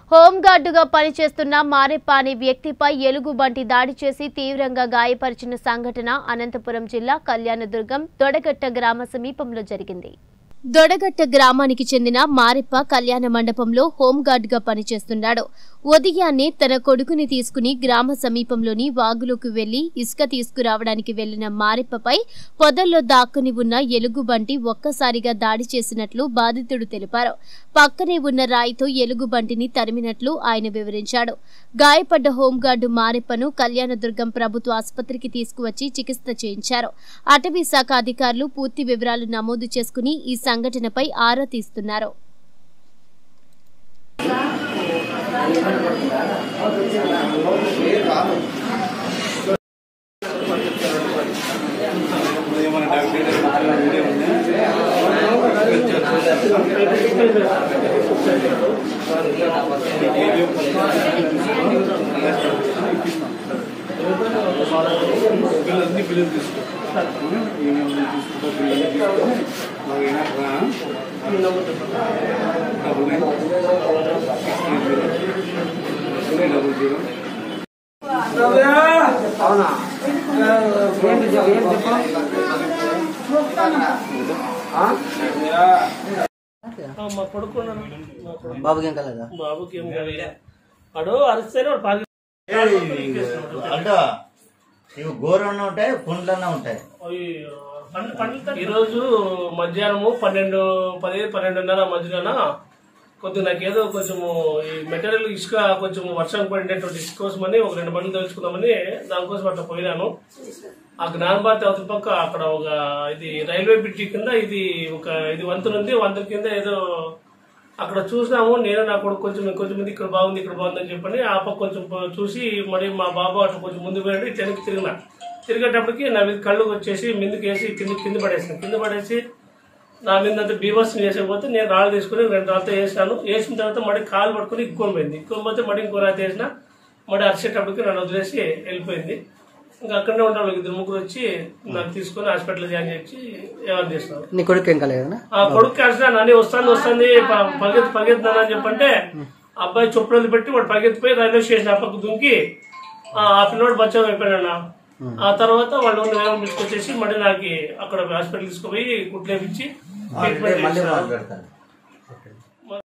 హోంగార్డుగా పనిచేస్తున్న మారెప్ప అనే వ్యక్తిపై ఎలుగుబంటి దాడి చేసి తీవ్రంగా గాయపరిచిన సంఘటన అనంతపురం జిల్లా కళ్యాణదుర్గం దొడగట్ట గ్రామ సమీపంలో జరిగింది దొడగట్ట గ్రామానికి చెందిన మారెప్ప కళ్యాణ మండపంలో హోంగార్డ్గా పనిచేస్తున్నాడు ఉదయాన్నే తన కొడుకుని తీసుకుని గ్రామ సమీపంలోని వాగులోకి వెళ్లి ఇసుక తీసుకురావడానికి వెళ్లిన మారెప్పపై పొదల్లో దాక్కుని ఉన్న ఎలుగుబంటి ఒక్కసారిగా దాడి చేసినట్లు బాధితుడు తెలిపారు పక్కనే ఉన్న రాయితో ఎలుగుబంటిని తరిమినట్లు ఆయన వివరించాడు గాయపడ్డ హోంగార్డు మారెప్పను కళ్యాణదుర్గం ప్రభుత్వ ఆసుపత్రికి తీసుకువచ్చి చికిత్స చేయించారు అటవీ శాఖ అధికారులు పూర్తి వివరాలు నమోదు చేసుకుని ఈ సంఘటనపై ఆరా తీస్తున్నారు పిల్లలన్నీ పిల్లలు తీసుకో ఏమేమి తీసుకుంటా పిల్లలు తీసుకో మాకు ఏమైనా రా double nine six zero double zero మా కొడుకున్నాను మా కొడుకు బాబుకి ఏం కలదా బాబుకి ఏం కాదు వాడు అరిస్తేనే వాడు పాకి అంటే ఇవి గోరన్న ఉంటాయి పుండ్లన్నా ఉంటాయి అయ్యో. పండు- పండుతా- ఈరోజు మధ్యాహ్నము పన్నెండు పది పన్నెండున్నర మధ్యన కొద్దిగా నాకు ఏదో కొంచెము ఈ మెటీరియల్ ఇసుక కొంచెం వర్షం పడినటువంటి ఇసుక కోసమని ఒక రెండు బండ్లు తెలుసుకుందామని దానికోసం అట్లా పోయినాను ఆ జ్ఞానభారతి అవతల పక్క అక్కడ ఒక ఇది రైల్వే బ్రిడ్జి కింద ఇది ఒక ఇది వంతెన ఉంది వంతెన కింద ఏదో అక్కడ చూసినాము నేను నా కొడుకు కొంచెం కొంచెం మంది ఇక్కడ బాగుంది ఇక్కడ బాగుంది అని చెప్పని ఆ పక్క కొంచెం పో- చూసి మరి మా బాబు అట్లా కొంచెం ముందు పోయాడు వెనక్కి తిరిగిన తిరిగేటప్పటికి నా మీద కళ్ళు వచ్చేసి మిందుకు వేసి కింద కింద పడేసిన కింద పడేసి నా మీద అంతా బీభత్సం చేసేపోతే నేను రాళ్ళు తీసుకుని రెండు రాళ్ళతో వేసాను వేసిన తర్వాత మడి కాలు పట్టుకుని ఇక్కుని పోయింది ఇక్కుని పోతే మడి ఇంకో రాత వేసిన మడి అరిచేటప్పటికి నన్ను వదిలేసి వెళ్ళిపోయింది ఇంకా అక్కడనే ఉంటాను ఇద్దరు ముగ్గురు వచ్చి నాకు తీసుకొని హాస్పిటల్ జాయిన్ చేసి ఏమైనా చేస్తున్నారు నీ కొడుకు ఏం కలగదా ఆ కొడుకు కలిసిన నన్ను వస్తాను వస్తుంది ప- పరిగెత్తి పరిగెత్తున్నాను అని చెప్పంటే అబ్బాయి చొప్పులు పెట్టి వాడు పరిగెత్తిపోయి రైల్వే స్టేషన్ ఆ పక్క దుంకి ఆ ఆ పిల్లోడు బచ్చం అయిపోయాడు ఆ తర్వాత వాళ్ళు వేగం తీసుకొచ్చేసి మళ్ళీ నాకు అక్కడ హాస్పిటల్ తీసుకుపోయి కుట్లేపించి మళ్ళీ మాట్లాడతాను